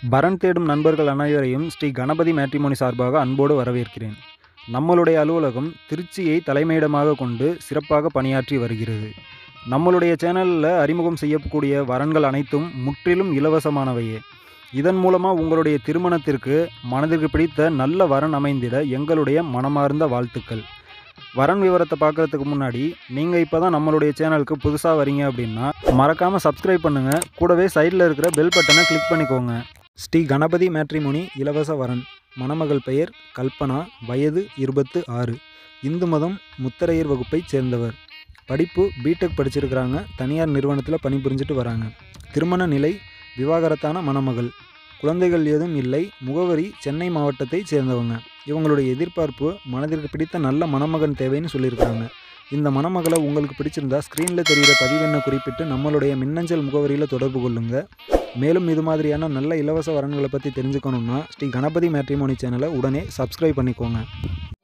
வரன் தேடும் நண்பர்கள் அனைவரையும் ஸ்ரீ கணபதி மேட்ரிமோனி சார்பாக அன்போடு வரவேற்கிறேன் நம்மளுடைய அலுவலகம் திருச்சியை தலைமையிடமாக கொண்டு சிறப்பாக பணியாற்றி வருகிறது நம்மளுடைய சேனலில் அறிமுகம் செய்யக்கூடிய வரன்கள் அனைத்தும் முற்றிலும் இலவசமானவையே இதன் மூலமாக உங்களுடைய திருமணத்திற்கு மனதிற்கு பிடித்த நல்ல வரன் அமைந்திட எங்களுடைய மனமார்ந்த வாழ்த்துக்கள் வரன் விவரத்தை பார்க்குறதுக்கு முன்னாடி நீங்கள் இப்போ தான் நம்மளுடைய சேனலுக்கு புதுசாக வரீங்க அப்படின்னா மறக்காமல் சப்ஸ்கிரைப் பண்ணுங்கள் கூடவே சைடில் இருக்கிற பெல் பட்டனை கிளிக் பண்ணிக்கோங்க ஸ்ரீ கணபதி மேட்ரிமோனி இலவச வரன் மணமகள் பெயர் கல்பனா வயது இருபத்து ஆறு இந்து மதம் முத்தரையர் வகுப்பைச் சேர்ந்தவர் படிப்பு பிடெக் படிச்சிருக்கிறாங்க தனியார் நிறுவனத்தில் பணிபுரிஞ்சிட்டு வராங்க திருமண நிலை விவாகரத்தான மணமகள் குழந்தைகள் ஏதும் இல்லை முகவரி சென்னை மாவட்டத்தைச் சேர்ந்தவங்க இவங்களுடைய எதிர்பார்ப்பு மனதிற்கு பிடித்த நல்ல மணமகன் தேவைன்னு சொல்லியிருக்காங்க இந்த மணமகளை உங்களுக்கு பிடிச்சிருந்தா ஸ்க்ரீனில் தெரிகிற பதிவெண்ணை குறிப்பிட்டு நம்மளுடைய மின்னஞ்சல் முகவரியில் தொடர்பு கொள்ளுங்க மேலும் இது மாதிரியான நல்ல இலவச வரன்களை பற்றி தெரிஞ்சுக்கணுன்னா ஸ்ரீ கணபதி மேட்ரிமோனி சேனலை உடனே சப்ஸ்கிரைப் பண்ணிக்கோங்க